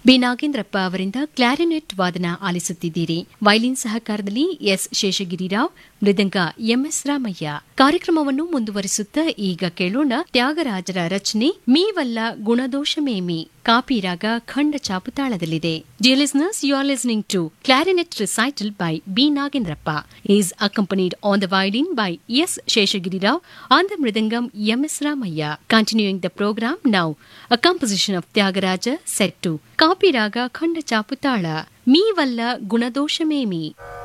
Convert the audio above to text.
B Nagendrappa ಅವರಿಂದ clarinet ವಾದನ ಆಲಿಸುತ್ತಿದ್ದೀರಿ ವೈಲಿನ್ ಸಹಕಾರದಲ್ಲಿ ಎಸ್ ಶೇಷಗಿರಿರಾವ್ ಮೃದಂಗ ಎಂಎಸ್ ರಾಮಯ್ಯ ಕಾರ್ಯಕ್ರಮವನ್ನು ಮುಂದುವರಿಸುತ್ತಾ ಈಗ ಕೇಳೋಣ ತ್ಯಾಗರಾಜರ ರಚನೆ ಮೀವಲ್ಲ ಗುಣದೋಷಮೇಮಿ ಕಾಪಿರಾಗ ಖಂಡ ಚಾಪುತಾಳದಲ್ಲಿದೆ dear listeners you are listening to clarinet recital by B Nagendrappa is accompanied on the violin by S Sheshagiri Rao on the mridangam MS Ramaiah continuing the programme now a composition of Tyagaraja set to ಕಾಪಿರಾಗ ಖಂಡ ಚಾಪುತಾಳ ಮೀವಲ್ಲ ಗುಣದೋಷಮೇಮಿ